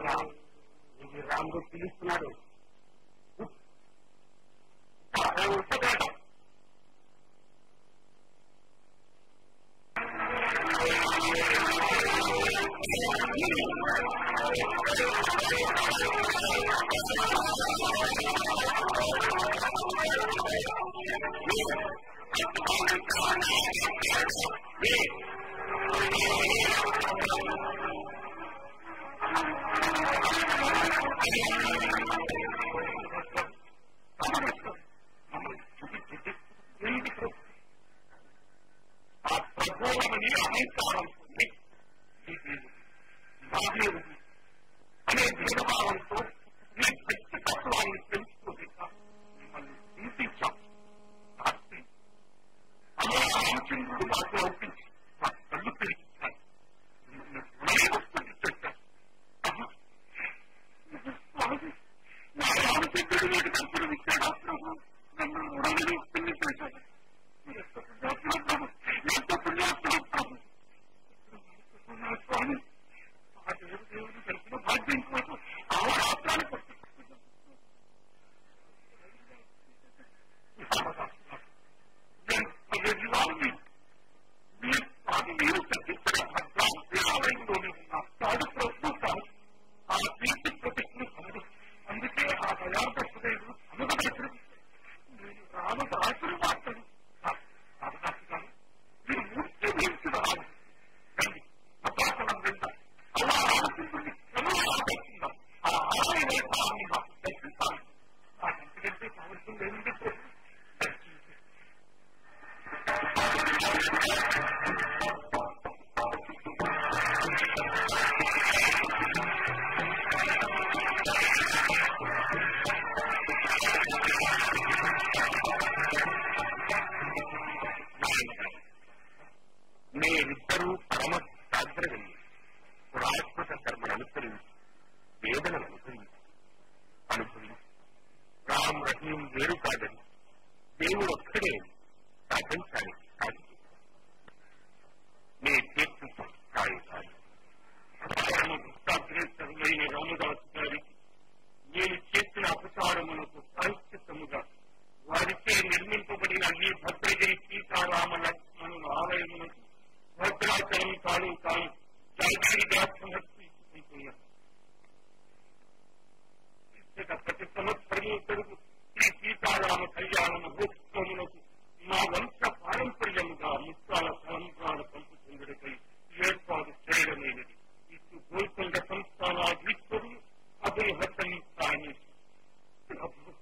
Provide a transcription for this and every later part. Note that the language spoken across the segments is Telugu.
రామ్ ఇది రాముడు పిలుస్తున్నాడు ఉత్తరాడు ఆ ప్రబోధమని అహంకారం ఉంది ఇది నాదే ఉంది అనే భేదభావంతో ఈ వ్యక్తిత్వాన్ని పెంచుకుంది మిమ్మల్ని హింసించాం రాత్రి అలా రామచంద్రుడు మాకు ఒప్పించి మా కళ్ళు పెరిగించారు మిమ్మల్ని వస్తుంది చెప్పారు నా రామచంద్రుడు నీకు దర్శనం ఇచ్చాడా ప్రభు నన్ను ఉడగని పెళ్లి చేశాడు ఎంత పుణ్యాత్ముడు ప్రభు ఎంత పుణ్యాత్ముడు ప్రభు స్వామి ఆ దేవుడు దేవుడు దర్శన భాగ్యం కోసం ఆ రాత్రాన్ని మీరు స్వామి మీరు తగ్గించిన భద్రాలయంలోనే ఉన్న తాడు ప్రస్తుతం ఆ కీర్తి ప్రతిజ్ఞ సమదు అందుకే ఆ దయార్థ హృదయుడు అనుగదర్శనం నేను రామకు ఆశీర్వాదం రామదాసు మీరు మూర్తి వీల్చిన రాము రండి అపాసనం వెళ్దాం అలా రామచంద్రుడిని క్రమంగా ఆదర్శిందాం ఆ ఆలయ వైభవాన్ని మాకు దర్శించాలి నాకంతకంటే కావలసింది ఏమిటి ప్రభు? దర్శించండి. మీరిద్దరూ పరమ శాస్త్రజ్ఞులు పురాత్మక కర్మను అనుసరించి వేదనను అనుసరించి అనుసరించి రామ్ రహీం వేరు కాదని దేవుడు ఒక్కడే ప్రపంచానికి కాదు మీ తీర్పు కాదు కాదు పరమ దుష్టాగ్రేసరులైన రామదాసు గారికి నేను చేసిన అపచారములకు ప్రాయశ్చిత్తముగా వారిచే నిర్మింపబడిన ఈ భద్రగిరి సీతారామ లక్ష్మణుల ఆలయమునకు భద్రాచలం తాను తాను జాగిరిగా సమర్పించుకుంటున్నాను ఇచ్చట ప్రతి సంవత్సరము జరుగు శ్రీ సీతారామ కళ్యాణ మహోత్సవమునకు మా వంశ పారంపర్యముగా ముత్యాల తలంబ్రాల పంపుతుండటపై ఏర్పాటు చేయడమైనది ఇటు గోల్కొండ సంస్థానాధీశ్వరులు అబుల్ హసన్ సాని ప్రభు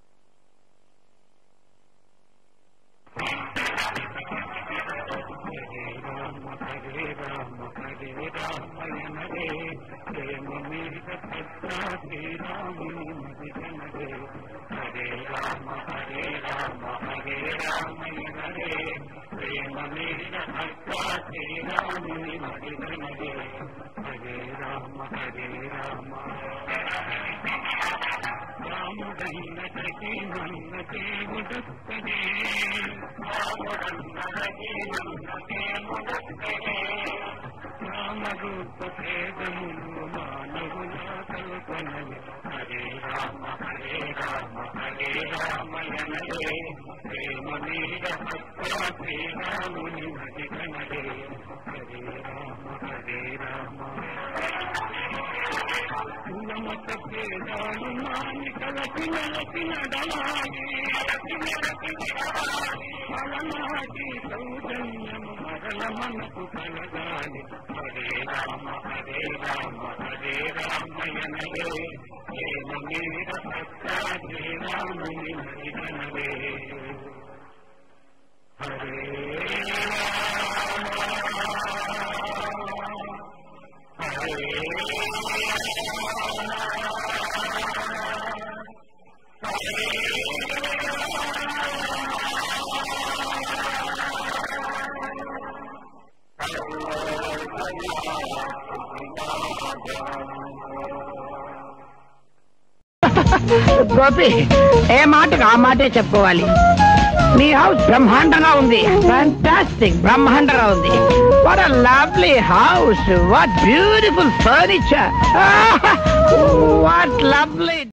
హరే రామ హరే రామ హరే రామయన రే ప్రేమ మీద భద్రా శ్రీరాముని మదిగన రే హరే రామ హరే రామ హరే రామయన రే ప్రేమ మీద భద్రా శ్రీరాముని మదిగన రే హరే రామ హరే రామ రాముడన్నదకి నన్న దేవుడొక్కడే రాముడన్నదకి నన్న దేవుడొక్కడే రామరూప భేదములు మానవుల కల్పనలు హరే రామ హరే రామ హరే రామయనరే ప్రేమ మీద భక్త శ్రీరాముని మదిగనరే హరే రామ హరే రామ కులమత భేదాలు మాని కలసి నలసి నడవాలి అలనాటి సౌజన్యము మరల మనకు కలగాలి హరే రామ హరే రామ హరే రామయనరే ప్రేమ మీద భక్త శ్రీరాముని మరిగనరే హరే రామ హరే గోపి ఏ మాటకు ఆ మాటే చెప్పుకోవాలి నీ హౌస్ బ్రహ్మాండంగా ఉంది ఫ్యాంటాస్టిక్ బ్రహ్మాండంగా ఉంది what lovely house what beautiful furniture what love